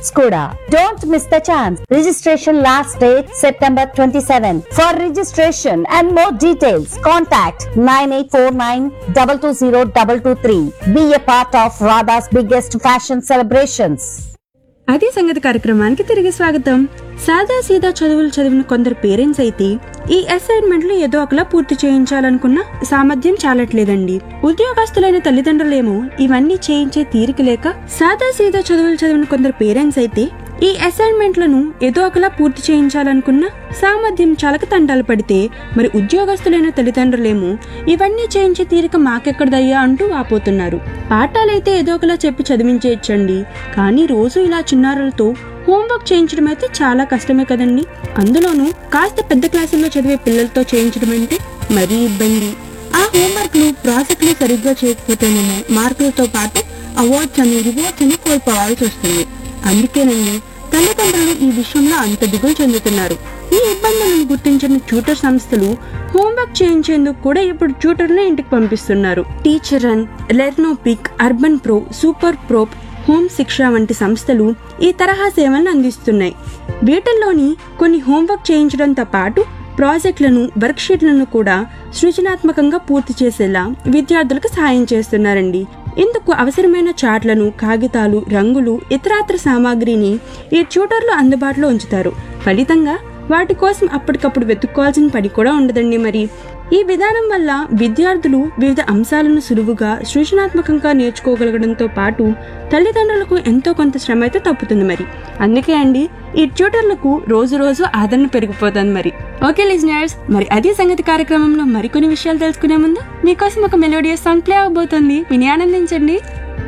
gifts కూడా don't miss the chance registration last date September twenty seven for registration and more details contact nine eight four nine double two zero double two three B A part of Radha's biggest fashion celebrations అది సంగతి కార్యక్రమానికి తిరిగి స్వాగతం సాదా సీదా చదువులు చదివిన కొందరు పేరెంట్స్ అయితే ఈ అసైన్మెంట్లు ఏదో ఒకలా పూర్తి చేయించాలనుకున్న సామర్థ్యం చాలట్లేదండి ఉద్యోగస్తులైన తల్లిదండ్రులేమో ఇవన్నీ చేయించే తీరిక లేక సాదా సీదా చదువులు చదివిన కొందరు పేరెంట్స్ అయితే ఈ అసైన్మెంట్లను ఏదో ఒకలా పూర్తి చేయించాలనుకున్న సామర్థ్యం చాలక తంటాలు పడితే మరి ఉద్యోగస్తులైన తల్లిదండ్రులేమో ఇవన్నీ చేయించే తీరిక మాకెక్కడదయ్యా అంటూ వాపోతున్నారు పాఠాలైతే ఏదో ఒకలా చెప్పి చదివించేయచ్చండి కానీ రోజు ఇలా చిన్నారులతో హోంవర్క్ చేయించడం అయితే చాలా కష్టమే కదండి అందులోనూ కాస్త పెద్ద క్లాసుల్లో చదివే పిల్లలతో చేయించడం అంటే మరీ ఇబ్బంది ఆ హోంవర్క్లు ప్రాజెక్టులు సరిగ్గా చేయకపోతేనేమో మార్కులతో పాటు అవార్డ్స్ అని రివార్డ్స్ అని కోల్పోవాల్సి వస్తుంది అందుకేనండి తల్లిదండ్రులు ఈ విషయంలో అంత దిగులు చెందుతున్నారు ఈ ఇబ్బందులను గుర్తించిన ట్యూటర్ సంస్థలు హోంవర్క్ చేయించేందుకు కూడా ఇప్పుడు ట్యూటర్లు ఇంటికి పంపిస్తున్నారు టీచర్ అన్ లెర్నోపిక్ urban pro super prof home Shiksha వంటి సంస్థలు ఈ తరహా సేవలను అందిస్తున్నాయి వీటిల్లోని కొన్ని హోంవర్క్ చేయించడంతో పాటు ప్రాజెక్టులను వర్క్షీట్లను కూడా సృజనాత్మకంగా పూర్తి చేసేలా విద్యార్థులకు సహాయం చేస్తున్నారండి ఇందుకు అవసరమైన చాట్లను కాగితాలు రంగులు ఇతరాత్ర సామాగ్రిని ఈ ట్యూటర్లు అందుబాటులో ఉంచుతారు ఫలితంగా వాటి కోసం అప్పటికప్పుడు వెతుక్కోవాల్సిన పని కూడా ఉండదండి మరి ఈ విధానం వల్ల విద్యార్థులు వివిధ అంశాలను సులువుగా సృజనాత్మకంగా నేర్చుకోగలగడంతో పాటు తల్లిదండ్రులకు ఎంతో కొంత శ్రమ అయితే తప్పుతుంది మరి అందుకే అండి ఈ ట్యూటర్లకు రోజు రోజు ఆదరణ పెరిగిపోతుంది మరి ఓకే లిజనర్స్ మరి అదే సంగతి కార్యక్రమంలో మరికొన్ని విషయాలు తెలుసుకునే ముందు మీకోసం ఒక మెలోడియస్ సాంగ్ ప్లే అవబోతుంది విని ఆనందించండి